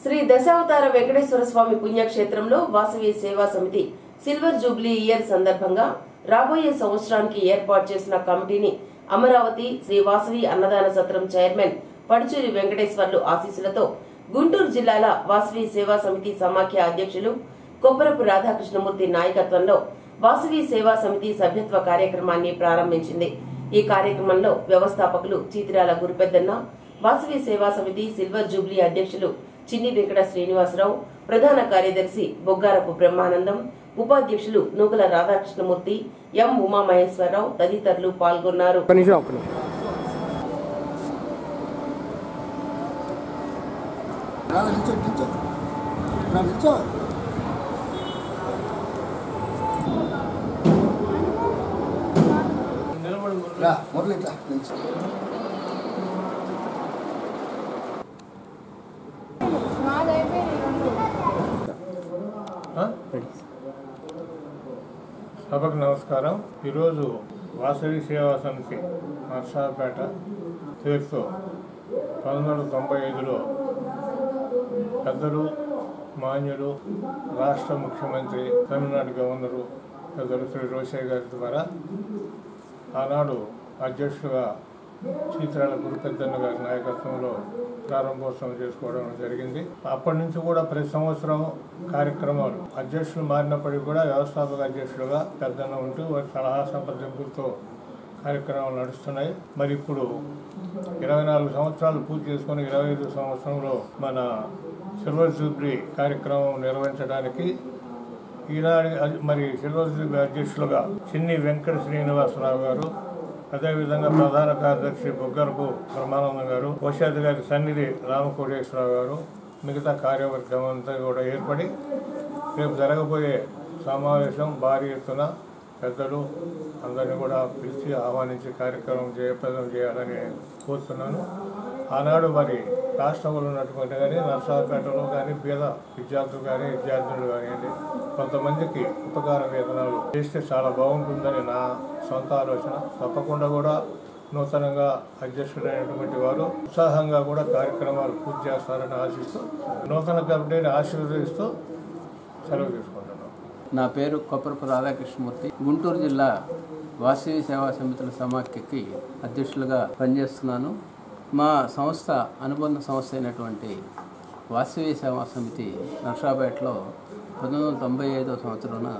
శ్రీ దశావతార వెంకటేశ్వర స్వామి పుణ్యక్షేత్రంలో వాసవి సేవా సమితి సిల్వర్ జూబ్లీ ఇయర్ సందర్భంగా రాబోయే సంవత్సరానికి ఏర్పాటు చేసిన కమిటీని అమరావతి శ్రీ వాసవి అన్నదాన సత్రం చైర్మన్ పడుచూరి వెంకటేశ్వర్లు ఆశీస్సులతో గుంటూరు జిల్లాల వాసవి సేవా సమితి సమాఖ్య అధ్యక్షులు కొప్పరపు రాధాకృష్ణమూర్తి నాయకత్వంలో వాసవి సేవా సమితి సభ్యత్వ కార్యక్రమాన్ని ప్రారంభించింది ఈ కార్యక్రమంలో వ్యవస్థాపకులు చీతిరాల గురుపెద్దన్న వాసవి సేవా సమితి సిల్వర్ జూబ్లీ అధ్యక్షులు చిన్ని వెంకట శ్రీనివాసరావు ప్రధాన కార్యదర్శి బొగ్గారపు బ్రహ్మానందం ఉపాధ్యక్షులు నూకల రాధాకృష్ణమూర్తి ఎం ఉమామహేశ్వరరావు తదితరులు పాల్గొన్నారు ఒక్క నిమిషం ఒక్క నిమిషం రా నిల్చో నిల్చో రా నిల్చో రా మురళి ఇట్లా నిల్చో సభకు నమస్కారం ఈరోజు వాసవి సేవా సమితి నర్సాపేట పేరుతో పంతొమ్మిది వందల తొంభై ఐదులో పెద్దలు మాన్యులు రాష్ట్ర ముఖ్యమంత్రి తమిళనాడు గవర్నరు పెద్దలు శ్రీ రోషయ్య గారి ద్వారా ఆనాడు అధ్యక్షులుగా చీత్రాల గురుపెద్దన్న గారి నాయకత్వంలో ప్రారంభోత్సవం చేసుకోవడం జరిగింది అప్పటి నుంచి కూడా ప్రతి సంవత్సరం కార్యక్రమాలు అధ్యక్షులు మారినప్పటికీ కూడా వ్యవస్థాపక అధ్యక్షులుగా పెద్దన్న ఉంటూ వారి సలహా సంప్రదింపులతో కార్యక్రమాలు నడుస్తున్నాయి మరి ఇప్పుడు ఇరవై నాలుగు సంవత్సరాలు పూర్తి చేసుకుని ఇరవై ఐదు సంవత్సరంలో మన సిల్వర్ జూబ్లీ కార్యక్రమం నిర్వహించడానికి ఈనాడు అధి- మరి సిల్వర్ జూబ్లీ అధ్యక్షులుగా చిన్ని వెంకట శ్రీనివాసరావు గారు అదేవిధంగా ప్రధాన కార్యదర్శి బొగ్గరపు బ్రహ్మానందం గారు కోశాధికారి సన్నిధి రామకోటేశ్వరరావు గారు మిగతా కార్యవర్గం అంతా కూడా ఏర్పడి రేపు జరగబోయే సమావేశం భారీ ఎత్తున పెద్దలు అందరినీ కూడా పిలిచి ఆహ్వానించి కార్యక్రమం జయప్రదం చేయాలని కోరుతున్నాను ఆనాడు మరి రాష్ట్రంలో ఉన్నటువంటి కానీ నర్సాపేటలో కానీ పేద విద్యార్థులు కానీ విద్యార్థులు కానివ్వండి కొంతమందికి ఉపకార వేతనాలు చేస్తే చాలా బాగుంటుందని నా సొంత ఆలోచన తప్పకుండా కూడా నూతనంగా అధ్యక్షుడైనటువంటి వారు ఉత్సాహంగా కూడా కార్యక్రమాలు పూర్తి చేస్తారని ఆశిస్తూ నూతన కమిటీని ఆశీర్వదిస్తూ సెలవు తీసుకుంటున్నాను నా పేరు కొప్పరపు రాధాకృష్ణమూర్తి గుంటూరు జిల్లా వాసవి సేవా సమితుల సమాఖ్యకి అధ్యక్షులుగా పనిచేస్తున్నాను మా సంస్థ అనుబంధ సంస్థ అయినటువంటి వాసవి సేవా సమితి నర్సాపేటలో పంతొమ్మిది వందల తొంభై ఐదో సంవత్సరాన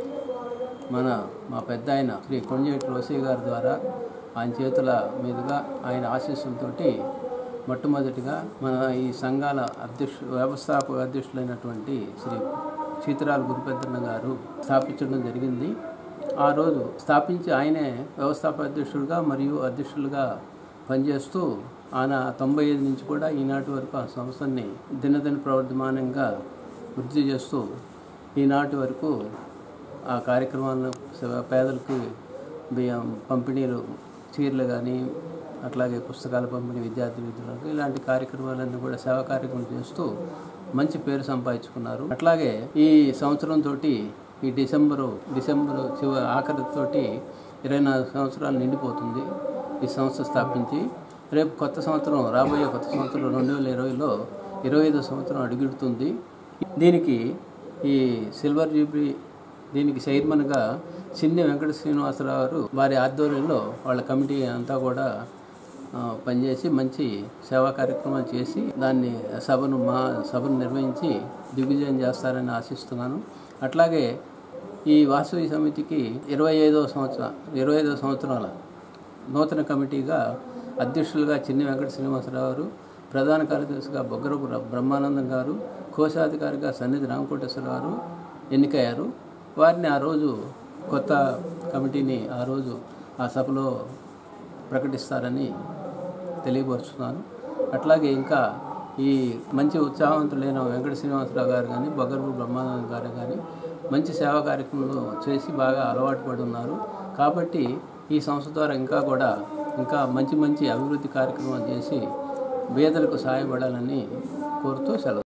మన మా పెద్ద ఆయన శ్రీ కొంజేటి రోసీ గారి ద్వారా ఆయన చేతుల మీదుగా ఆయన ఆశీస్సులతోటి మొట్టమొదటిగా మన ఈ సంఘాల అధ్యక్షు వ్యవస్థాపక అధ్యక్షులైనటువంటి శ్రీ సీతరాల గురుపెద్దన్న గారు స్థాపించడం జరిగింది ఆ రోజు స్థాపించి ఆయనే వ్యవస్థాపక అధ్యక్షుడిగా మరియు అధ్యక్షులుగా పనిచేస్తూ ఆయన తొంభై ఐదు నుంచి కూడా ఈనాటి వరకు ఆ సంస్థని దినదిన ప్రవర్ధమానంగా వృద్ధి చేస్తూ ఈనాటి వరకు ఆ కార్యక్రమాలను స- పేదలకు బియ్యం పంపిణీలు చీరలు కానీ అట్లాగే పుస్తకాల పంపిణీ విద్యార్థి విద్యులకు ఇలాంటి కార్యక్రమాలన్నీ కూడా సేవా కార్యక్రమం చేస్తూ మంచి పేరు సంపాదించుకున్నారు అట్లాగే ఈ సంవత్సరం తోటి ఈ డిసెంబరు డిసెంబరు చివ ఆఖరితోటి ఇరవై నాలుగు సంవత్సరాలు నిండిపోతుంది ఈ సంస్థ స్థాపించి రేపు కొత్త సంవత్సరం రాబోయే కొత్త సంవత్సరం రెండు వేల ఇరవైలో ఇరవై ఐదో సంవత్సరం అడుగుడుతుంది దీనికి ఈ సిల్వర్ జూబ్లీ దీనికి చైర్మన్గా చిన్ని వెంకట శ్రీనివాసరావు గారు వారి ఆధ్వర్యంలో వాళ్ళ కమిటీ అంతా కూడా ఆ, పనిచేసి మంచి సేవా కార్యక్రమాలు చేసి దాన్ని సభను మా సభను నిర్వహించి దిగ్విజయం చేస్తారని ఆశిస్తున్నాను అట్లాగే ఈ వాసవి సమితికి ఇరవై ఐదవ సంవత్సరం ఇరవై ఐదవ సంవత్సరాల నూతన కమిటీగా అధ్యక్షులుగా చిన్ని వెంకట శ్రీనివాసరావు గారు ప్రధాన కార్యదర్శిగా బొగ్గరపు ర- బ్రహ్మానందం గారు కోశాధికారిగా సన్నిధి రామకోటేశ్వర గారు ఎన్నికయ్యారు వారిని ఆ రోజు కొత్త కమిటీని ఆ రోజు ఆ సభలో ప్రకటిస్తారని తెలియపరుస్తున్నాను అట్లాగే ఇంకా ఈ మంచి ఉత్సాహవంతులైన వెంకట శ్రీనివాసరావు గారు కానీ బొగ్గరపు బ్రహ్మానందం గారు కానీ మంచి సేవా కార్యక్రమంలో చేసి బాగా అలవాటు పడి ఉన్నారు కాబట్టి ఈ సంస్థ ద్వారా ఇంకా కూడా ఇంకా మంచి మంచి అభివృద్ధి కార్యక్రమాలు చేసి పేదలకు సహాయపడాలని కోరుతూ సెలవు